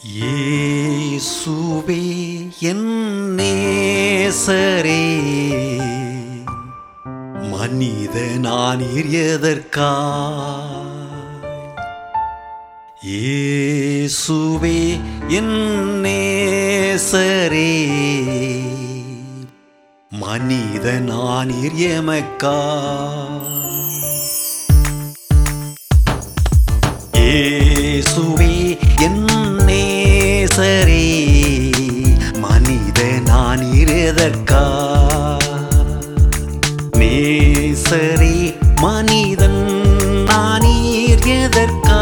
இயேசுவே என் நேசரே மனித நான் எதற்காய் இயேசுவே என் நேசரே மனித நான் எமக்காய் இயேசுவே என் நேசரே மனித நான் இருதற்கா நேசரே மனிதன் நான் எதற்கா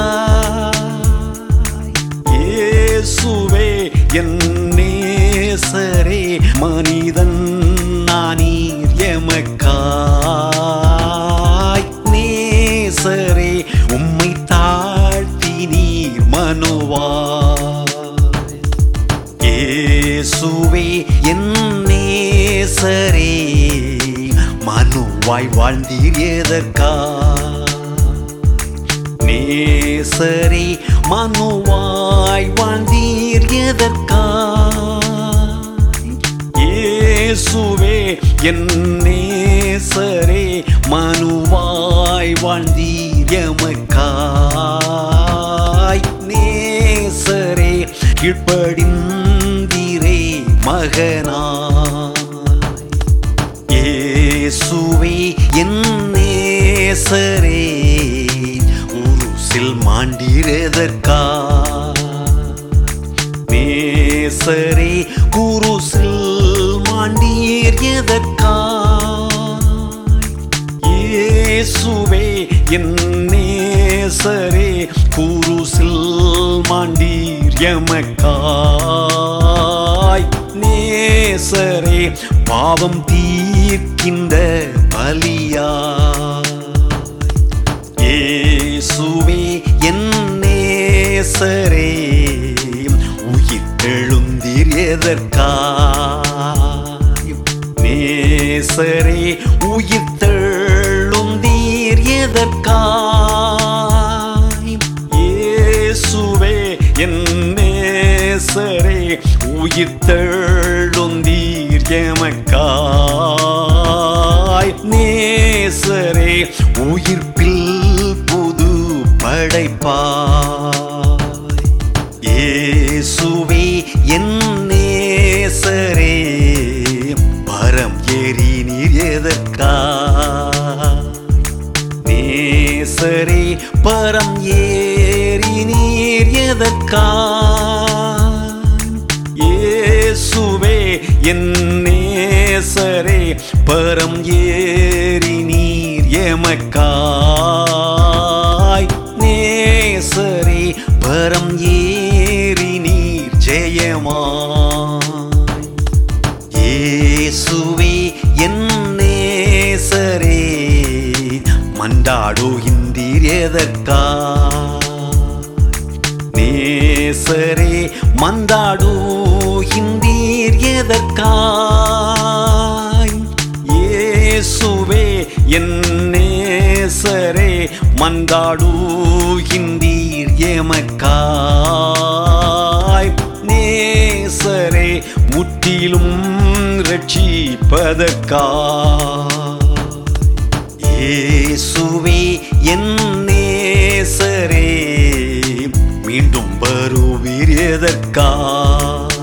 இயேசுவே என் நேசரே மனிதன் நான் எமக்காய் நேசரே உம்மை தாழ்த்தி நீர் மனுவாய் இயேசுவே என் நேசரே மனுவாய் வாழ்ந்தீர் எதற்காய் நேசரே மனுவாய் வாழ்ந்தீர் எதற்காய் இயேசுவே என் நேசரே மனுவாய் வாழ்ந்தீர் எமக்காய் நேசரே கீழ்ப்படிந்தீரே மகனாய் இயேசுவே என் நேசரே உருசில் மாண்டிரதற்கா நேசரே குருசில் மாண்டீர் எதற்கா இயேசுவே என் நேசரே குருசில் மாண்டீர் எமக்காய் நேசரே பாவம் தீர்க்கின்ற பலியா இயேசுவே என் நேசரே உயிர் தெழுந்தீர் எதற்காய் நேசரே உயிர் தெழுந்தீர் எதற்காய் இயேசுவே என் நேசரே உயிர் தெழுந்தீர் எமக்காய் நேசரே உயிர்ப்பில் புது படைப்பாய் இயேசுவே என் நேசரே பரம் ஏறி நீர் எதற்காய் நேசரே பரம் ஏறி நீர் எதற்காய் இயேசுவே என் நேசரே பரம் ஏறி நீர் எமக்காய் நேசரே பரம் ஏறி நீர் ஜெயமாய் இயேசுவே என் நேசரே மண்டாடுகின்றீர் எதற்காய் நேசரே மந்தாடுகின்றீர் எதற்காய் இயேசுவே என் நேசரே மந்தாடுகின்றீர் எமக்காய் நேசரே முற்றிலும் ரட்சிப்பதற்காய் இயேசுவே என் நேசரே மீண்டும் வருவீர் எதற்காய்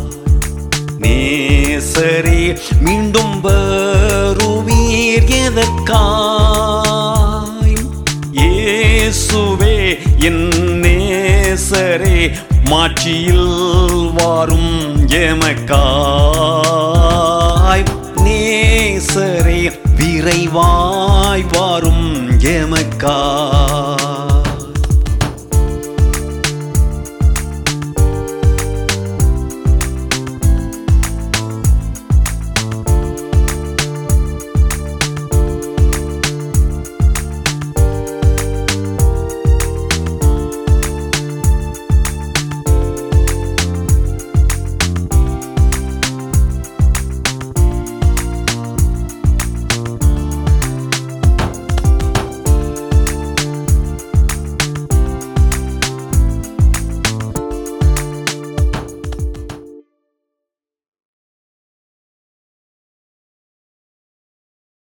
நேசரே மீண்டும் வருவீர் எதற்காய் இயேசுவே என் நேசரே மாட்சியில் வாரும் எமக்காய் நேசரே விரைவாய் வாரும் எமக்காய்